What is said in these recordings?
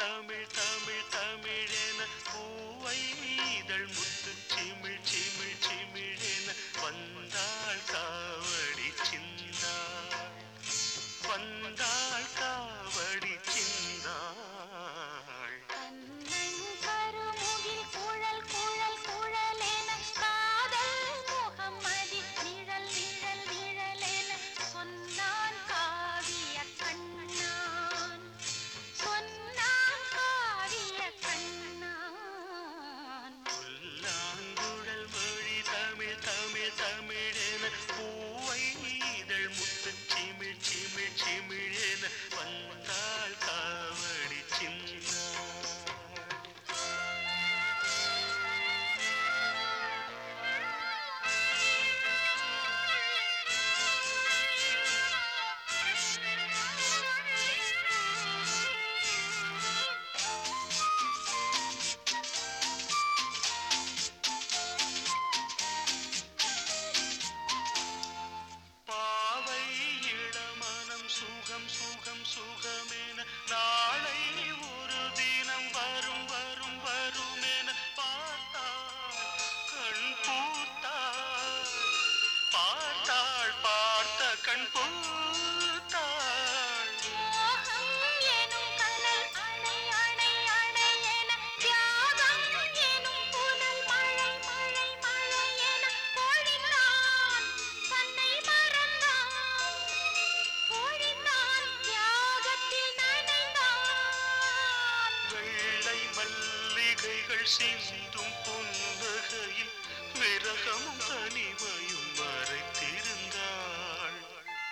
தமிழ் தமிழ் தமிழென பூவை இதழ் முத்து சிமிழ் சிமிழ் சிமிழென வந்தாள் காவடி சிந்தாள் வந்தாள் காவடி சிந்தாள் கண்ணன் கருமுகில் குழல் குழல் குழலென காதல் முகம்மதி நிழல் நிழல் நிழலென சொன்னான் காவிய கண்ணான் சொன்னான் காவிய கண்ணான் புல்லாங்குழல் மொழி தமிழ் தமிழ் தமிழென பூவை இதழ் முத்து சிமிழ் சிமிழ் சிமிழென வந்தாள் காவடி சிந்தாள் பாவை இளமனம் சுகம் சுகம் சுகமென நாளை ஒரு தினம் வரும் வரும் வரும் என பார்த்தாள் கண் பூத்தாள் பார்த்தாள் பார்த்த கண் பூத்தாள் மோகம் எனும் கனல் அணை அணை அணை என தியாகம் எனும் புனல் மழை மழை மழை என பொழிந்தான் தன்னை மறந்தான் பொழிந்தான் தியாகத்தில் நனைந்தான் வெள்ளை மல்லிகைகள் சிந்தும் புன்னகையில் விரகமும் தனிமையும் மறைத்திருந்தாள்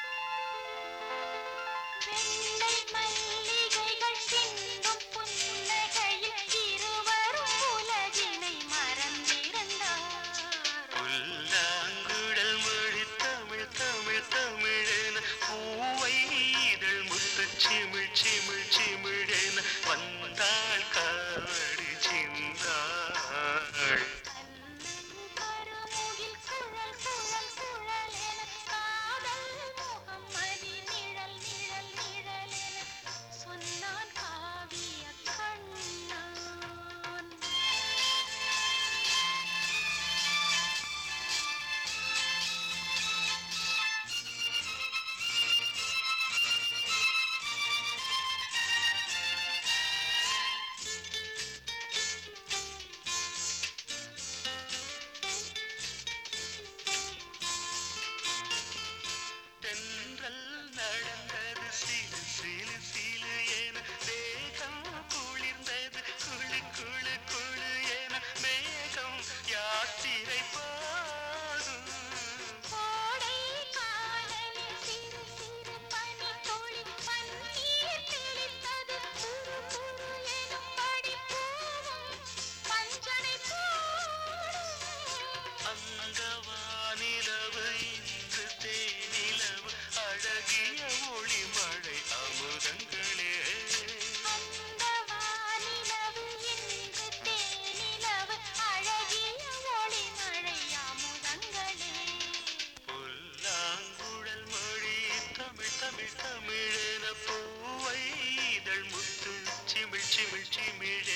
வெள்ளை மல்லிகைகள் சிந்தும் புன்னகையில் இருவரும் உலகினை மறந்திருந்தார் புல்லாங்குழல் மொழி தமிழ் தமிழ் தமிழென பூவை இதழ் முத்து சிமிழ் சிமிழ் சிமிழென வந்தாள் காவடி சிந்தாள் கருமுகில் குழல் குழல் குழலென காதல் முகம்மதி நிழல் நிழல் நிழலென சொன்னான் காவிய கண்ணான் தென்றல் நடந்தது சிலு சிலு சிலு என தேகம் குளிர்ந்தது குளு குளு குளு என மேகம் யாத்திரை போகும் கோடை காலையில் சிறு சிறு பனித்துளி பன்னீர் தெளித்தது குறு குறு எனும்படி பூவும் பஞ்சனை போடும் அந்த வானிலவு இன்று தேனிலவு அழகிய ஒளி மழை அமுதங்களே அந்த வானிலவு இன்று தேனிலவு அழகிய ஒளி மழை அமுதங்களே புல்லாங்குழல் மொழி தமிழ் தமிழ் தமிழென பூவை இதழ் முத்து சிமிழ் சிமிழ் சிமிழே